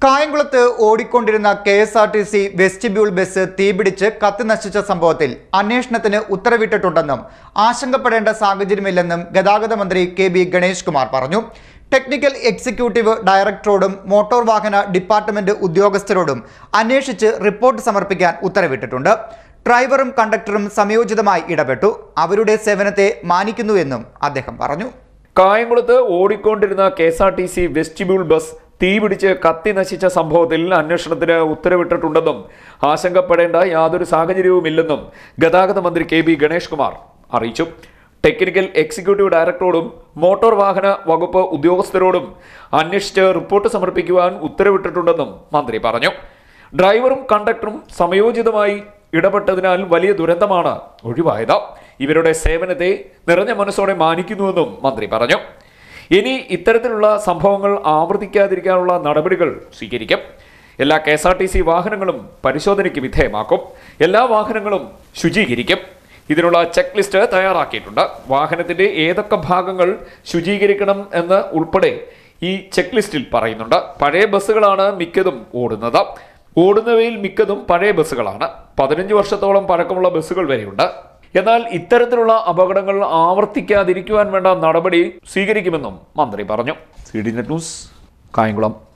കായംകുളത്ത് ഓടിക്കൊണ്ടിരുന്ന K S R T C vestibule bus തീപിടിച്ച് കത്തി നശിച്ച സംഭവത്തിൽ അന്വേഷണത്തിന് ഉത്തരവിട്ടിട്ടുണ്ടെന്നും ആശങ്കപ്പെടേണ്ട സാഹചര്യമില്ലെന്നും ഗതാഗത മന്ത്രി കെ ബി ഗണേഷ് കുമാർ പറഞ്ഞു ടെക്നിക്കൽ എക്സിക്യൂട്ടീവ് ഡയറക്ടറോടും മോട്ടോർ വാഹന ഡിപ്പാർട്ട്മെന്റ് ഉദ്യോഗസ്ഥരോടും അന്വേഷിച്ച് റിപ്പോർട്ട് സമർപ്പിക്കാൻ ഉത്തരവിട്ടിട്ടുണ്ട് ഡ്രൈവറും കണ്ടക്ടറും സംയോജിതമായി ഇടപെട്ടു അവരുടെ സേവനത്തെ മാനിക്കുന്നുവെന്നും അദ്ദേഹം പറഞ്ഞു കായംകുളത്ത് ഓടിക്കൊണ്ടിരുന്ന K S R T C vestibule bus തീപിടിച്ച് കത്തി നശിച്ച സംഭവത്തിൽ അന്വേഷണത്തിന് ഉത്തരവിട്ടിട്ടുണ്ടെന്നും ആശങ്കപ്പെടേണ്ട യാതൊരു സാഹചര്യവുമില്ലെന്നും ഗതാഗത മന്ത്രി കെ ബി ഗണേഷ് കുമാർ അറിയിച്ചു ടെക്നിക്കൽ എക്സിക്യൂട്ടീവ് ഡയറക്ടറോടും മോട്ടോർ വാഹന വകുപ്പ് ഉദ്യോഗസ്ഥരോടും അന്വേഷിച്ച് റിപ്പോർട്ട് സമർപ്പിക്കുവാൻ ഉത്തരവിട്ടിട്ടുണ്ടെന്നും മന്ത്രി പറഞ്ഞു ഡ്രൈവറും കണ്ടക്ടറും സമയോചിതമായി ഇടപെട്ടതിനാൽ വലിയ ദുരന്തമാണ് ഒഴിവായത് ഇവരുടെ സേവനത്തെ നിറഞ്ഞ മനസ്സോടെ മാനിക്കുന്നുവെന്നും മന്ത്രി പറഞ്ഞു ഇനി ഇത്തരത്തിലുള്ള സംഭവങ്ങൾ ആവർത്തിക്കാതിരിക്കാനുള്ള നടപടികൾ സ്വീകരിക്കും എല്ലാ K S R T C വാഹനങ്ങളും പരിശോധനയ്ക്ക് വിധേയമാക്കും എല്ലാ വാഹനങ്ങളും ശുചീകരിക്കും ഇതിനുള്ള ചെക്ക് ലിസ്റ്റ് തയ്യാറാക്കിയിട്ടുണ്ട് വാഹനത്തിന്റെ ഏതൊക്കെ ഭാഗങ്ങൾ ശുചീകരിക്കണം എന്ന് ഉൾപ്പെടെ ഈ ചെക്ക് ലിസ്റ്റിൽ പറയുന്നുണ്ട് പഴയ ബസ്സുകളാണ് മിക്കതും ഓടുന്നത് ഓടുന്നവയിൽ മിക്കതും പഴയ ബസ്സുകളാണ് പതിനഞ്ച് വർഷത്തോളം പഴക്കമുള്ള ബസ്സുകൾ വരെയുണ്ട് എന്നാൽ ഇത്തരത്തിലുള്ള അപകടങ്ങൾ ആവർത്തിക്കാതിരിക്കുവാൻ വേണ്ട നടപടി സ്വീകരിക്കുമെന്നും മന്ത്രി പറഞ്ഞു C D net news Kayamkulam